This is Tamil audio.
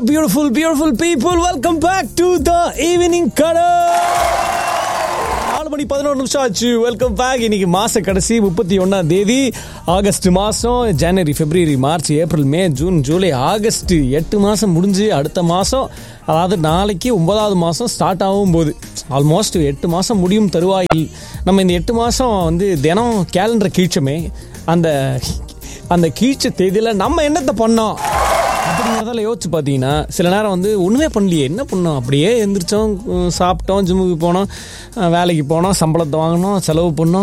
Beautiful, beautiful people, welcome back to the evening கடை நாலு மணி பதினொரு நிமிஷம் ஆச்சு வெல்கம் பேக் இன்னைக்கு மாச கடைசி முப்பத்தி ஒன்னாம் தேதி ஆகஸ்ட் மாசம் ஜனவரி பிப்ரவரி மார்ச் ஏப்ரல் மே ஜூன் ஜூலை ஆகஸ்ட் எட்டு மாசம் முடிஞ்சு அடுத்த மாசம் அதாவது நாளைக்கு ஒன்பதாவது மாசம் ஸ்டார்ட் ஆகும் போது ஆல்மோஸ்ட் எட்டு மாசம் முடியும் தருவாயில் நம்ம இந்த எட்டு மாசம் வந்து தினம் கேலண்டர் கீழ்ச்சமே அந்த அந்த கீழ்ச்ச தேதியில நம்ம என்னத்தை பண்ணோம் அப்படிங்கிறதால யோசிச்சு பார்த்தீங்கன்னா சில நேரம் வந்து ஒன்றுமே பண்ணலையே என்ன பண்ணோம் அப்படியே எந்திரிச்சோம் உம், சாப்பிட்டோம் ஜிம்முக்கு போனோம் அஹ், வேலைக்கு போனோம் சம்பளத்தை வாங்கினோம் செலவு பண்ணோம்